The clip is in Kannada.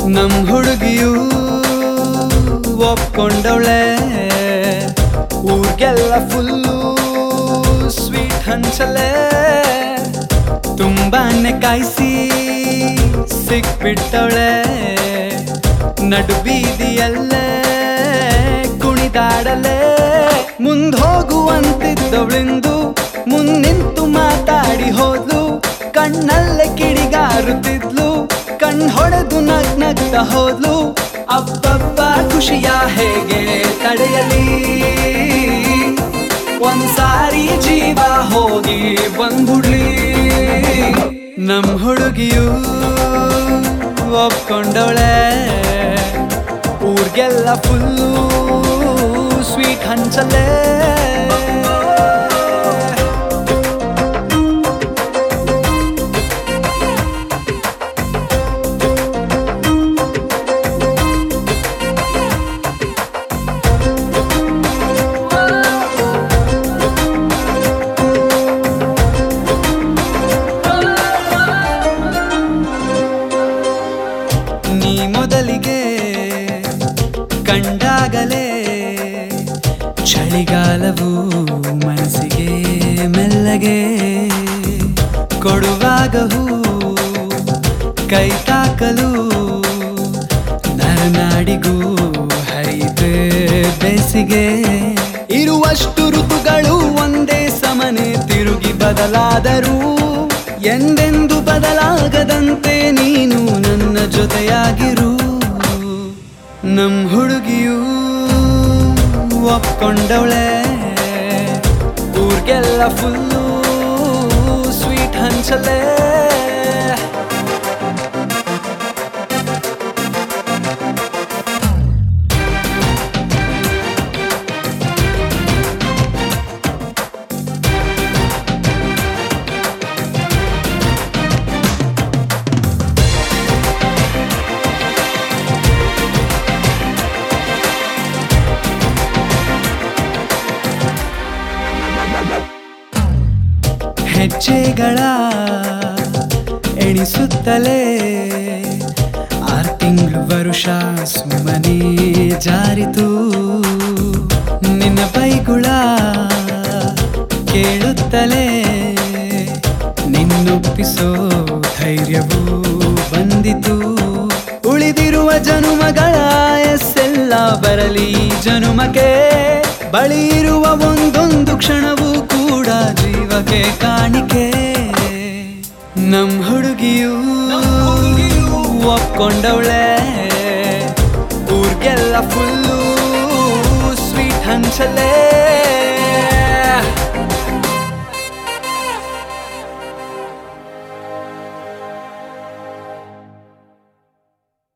ನಮ್ ಹುಡುಗಿಯು ಒಪ್ಕೊಂಡವಳೆ ಊರ್ಗೆಲ್ಲ ಫುಲ್ಲು ಸ್ವೀಟ್ ಹಂಚಲೆ ತುಂಬಾನೇ ಕಾಯಿಸಿ ಸಿಕ್ಬಿಟ್ಟವಳೆ ನಡು ಬೀದಿಯಲ್ಲೇ ಕುಣಿದಾಡಲೆ ಮುಂದ್ ಹೋಗುವಂತಿದ್ದವಳಿಂದು ಮುನ್ನಿಂತು ಮಾತಾಡಿ ಹೋದ್ಲು ಕಣ್ಣಲ್ಲೇ ಕಿಡಿಗಾರುತ್ತಿದ್ಲು ಕಣ್ ಹೊಡೆದು ನಗ್ ನಗ್ತ ಹೋದ್ಲು ಅಪ್ಪಪ್ಪ ಖುಷಿಯ ಹೇಗೆ ತಡೆಯಲಿ ಒಂದ್ಸಾರಿ ಜೀವ ಹೋಗಿ ಬಂದ್ಬಿಡ್ಲಿ ನಮ್ ಹುಡುಗಿಯು ಒಪ್ಕೊಂಡವಳೆ ಊರ್ಗೆಲ್ಲ ಫುಲ್ಲು ಸ್ವೀಟ್ ಹಂಚಲೇ ನೀ ಮೊದಲಿಗೆ ಕಂಡಾಗಲೇ ಚಳಿಗಾಲವು ಮನಸ್ಸಿಗೆ ಮೆಲ್ಲಗೆ ಕೊಡುವಾಗ ಹೂ ಕೈ ತಾಕಲು ನರನಾಡಿಗೂ ಹರಿದೆ ಬೇಸಿಗೆ ಇರುವಷ್ಟು ಋತುಗಳು ಒಂದೇ ಸಮನೆ ತಿರುಗಿ ಬದಲಾದರೂ ಎಂದೆಂದು ಬದಲಾಗದಂತೆ ನೀನು ನನ್ನ ಜೊತೆಯಾಗಿರು ನಮ್ ಹುಡುಗಿಯು ಒಪ್ಕೊಂಡವಳೆ ಊರ್ಗೆಲ್ಲ ಫುಲ್ಲು ಸ್ವೀಟ್ ಹಂಚಲೇ ಹೆಜ್ಜೆಗಳ ಎಣಿಸುತ್ತಲೇ ಆರು ತಿಂಗಳು ವರುಷ ಸುಮ್ಮನೆ ಜಾರಿತು ನಿನ್ನ ಬೈಗುಳ ಕೇಳುತ್ತಲೇ ನಿನ್ನೊಪ್ಪಿಸೋ ಧೈರ್ಯವೂ ಬಂದಿತು ಉಳಿದಿರುವ ಜನುಮಗಳ ಎಸ್ಸೆಲ್ಲ ಬರಲಿ ಈ ಜನುಮಕ್ಕೆ ಬಳಿ ಇರುವ ಒಂದೊಂದು ಕ್ಷಣವೂ ಕೂಡ ಜೀವಕ್ಕೆ ಕಾಣಿಕೆ ನಮ್ ಹುಡುಗಿಯು ಒಪ್ಕೊಂಡವಳೆ ಊರ್ಗೆಲ್ಲ ಫುಲ್ಲು ಸ್ವೀಟ್ ಹಂಚಲೇ